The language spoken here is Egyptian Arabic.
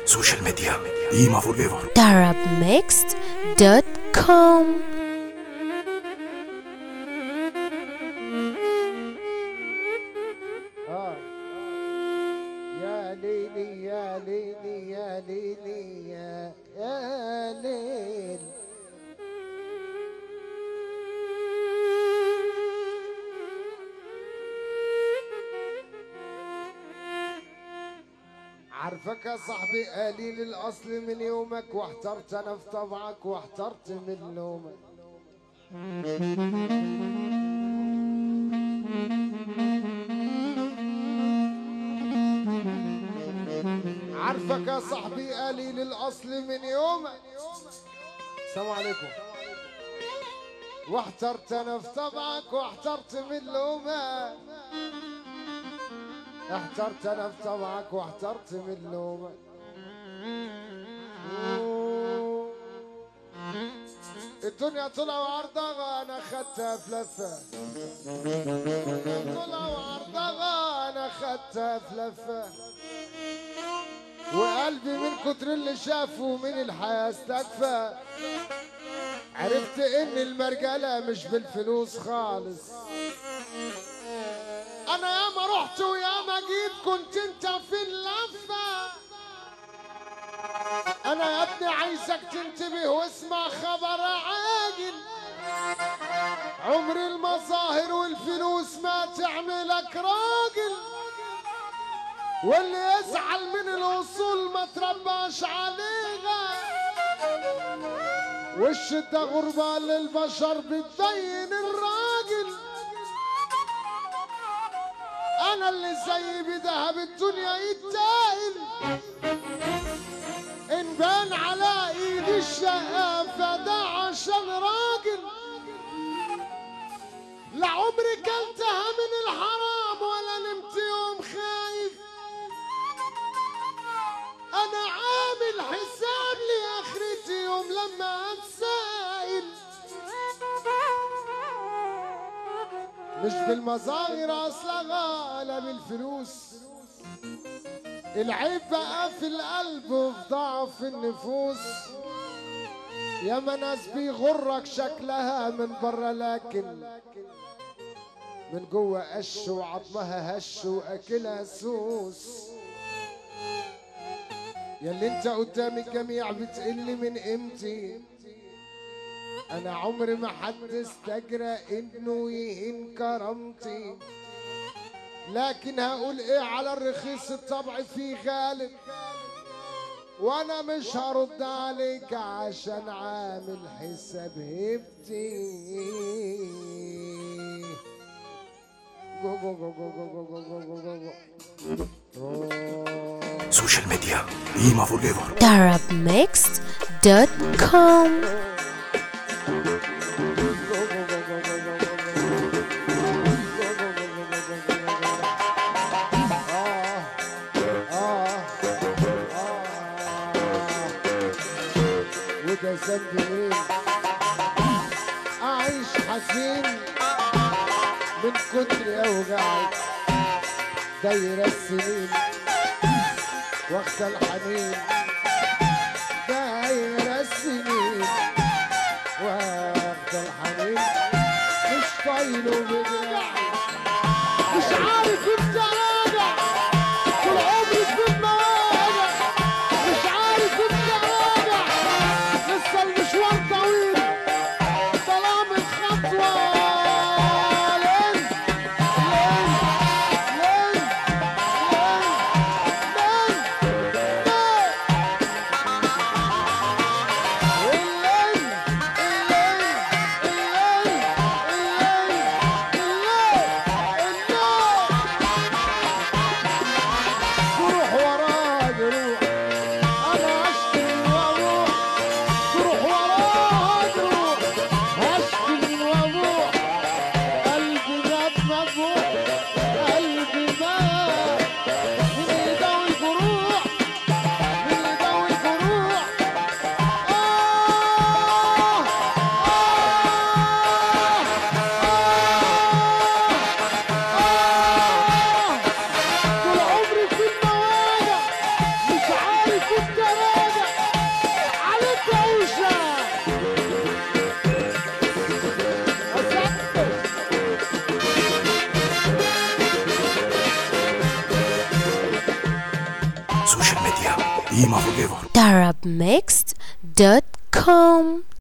سوشيال ميديا ديما فور ايفر arabmixed.com آه. يا ليلي يا ليلي يا ليلي يا يا ليل عارفك يا صاحبي قليل الاصل من يومك واحترت انا في طبعك واحترت من لومك عارفك يا صاحبي قليل الاصل من يومك السلام عليكم واحترت انا في طبعك واحترت من لومك احترت انا في طبعك واحترت من لومك أوه. الدنيا طلع وعرضها انا خدتها في لفه طلع وعرضها انا خدتها في لفه وقلبي من كتر اللي شافه من الحياة استكفى عرفت ان المرجلة مش بالفلوس خالص انا ياما رحت وياما جيت كنت انت في اللفة انا يا ابني عايزك تنتبه واسمع خبر عاجل عمر المظاهر والفلوس ما تعملك راجل واللي يزعل من الوصول ما ترباش عليها والشدة غربة للبشر بتبين الراجل أنا اللي زي بذهب الدنيا يتاهل إن بان على إيدي الشقافة ده عشان راجل لا عمري كلتها من الحرام ولا نمت يوم خايف انا عامل حساب لاخرتي يوم لما اتسائل مش بالمظاهر اصلا ولا بالفلوس العيب بقى في القلب وفي ضعف النفوس ياما ناس بيغرك شكلها من بره لكن من جوه قش وعظمها هش واكلها سوس ياللي انت قدام الجميع بتقل من قيمتي انا عمري ما حد استجرى انه يهين كرامتي لكن هقول ايه على الرخيص الطبع فيه غالب وانا مش هرد عليك عشان عامل حساب هبتي جو جو جو جو جو جو جو جو جو جو. أوه. سوشيال ميديا ديما فور ايفر arabmixed.com وده ذنبي مين اعيش حزين من كتر اوجاعي دايرة السنين واخد الحنين دايرة السنين واخد الحنين مش طايله بدراعي مش عارف امتى راجع طول عمري في المواجع مش عارف امتى راجع لسه المشوار طويل ظلام الخطوة لين لين لين لين لين لين سوشيال ميديا إيما فور ايفر arabmixed.com